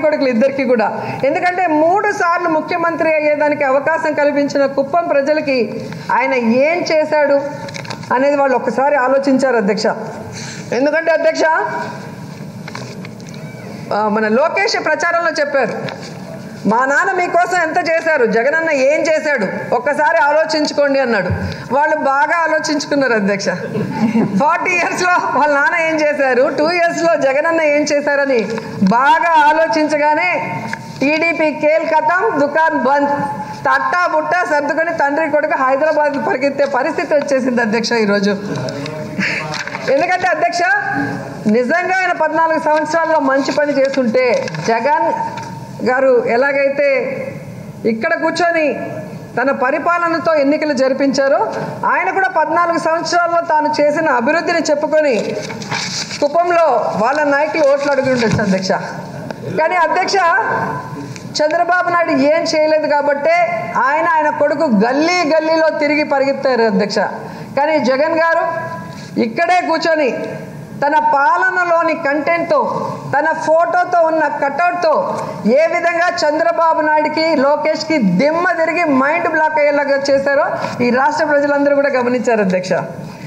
కొడుకులు ఇద్దరికి కూడా ఎందుకంటే మూడు సార్లు ముఖ్యమంత్రి అయ్యేదానికి అవకాశం కల్పించిన కుప్పం ప్రజలకి ఆయన ఏం చేశాడు అనేది వాళ్ళు ఒక్కసారి ఆలోచించారు అధ్యక్ష ఎందుకంటే అధ్యక్ష ఆ, మన లోకేష్ ప్రచారంలో చెప్పారు మా నాన్న మీకోసం ఎంత చేశారు జగనన్న ఏం చేశాడు ఒక్కసారి ఆలోచించుకోండి అన్నాడు వాళ్ళు బాగా ఆలోచించుకున్నారు అధ్యక్ష ఫార్టీ ఇయర్స్లో వాళ్ళ నాన్న ఏం చేశారు టూ ఇయర్స్లో జగనన్న ఏం చేశారని బాగా ఆలోచించగానే టీడీపీ కేల్ కథం దుకాన్ బంద్ తట్టా బుట్ట సర్దుకొని తండ్రి కొడుకు హైదరాబాద్ పరిగెత్తే పరిస్థితి వచ్చేసింది అధ్యక్ష ఈరోజు ఎందుకంటే అధ్యక్ష నిజంగా ఆయన పద్నాలుగు సంవత్సరాల్లో మంచి పని చేస్తుంటే జగన్ గారు ఎలాగైతే ఇక్కడ కూర్చొని తన పరిపాలనతో ఎన్నికలు జరిపించారో ఆయన కూడా పద్నాలుగు సంవత్సరాల్లో తాను చేసిన అభివృద్ధిని చెప్పుకొని కుప్పంలో వాళ్ళ నాయకులు ఓట్లు అడుగుండొచ్చు అధ్యక్ష కానీ అధ్యక్ష చంద్రబాబు నాయుడు ఏం చేయలేదు కాబట్టే ఆయన ఆయన కొడుకు గల్లీ గల్లీలో తిరిగి పరిగెత్తారు అధ్యక్ష కానీ జగన్ గారు ఇక్కడే కూర్చొని తన పాలనలోని కంటెంట్తో తన ఫోటోతో ఉన్న కటౌట్తో ఏ విధంగా చంద్రబాబు నాయుడుకి లోకేష్కి దిమ్మ తిరిగి మైండ్ బ్లాక్ అయ్యేలాగా చేశారో ఈ రాష్ట్ర ప్రజలందరూ కూడా గమనించారు అధ్యక్ష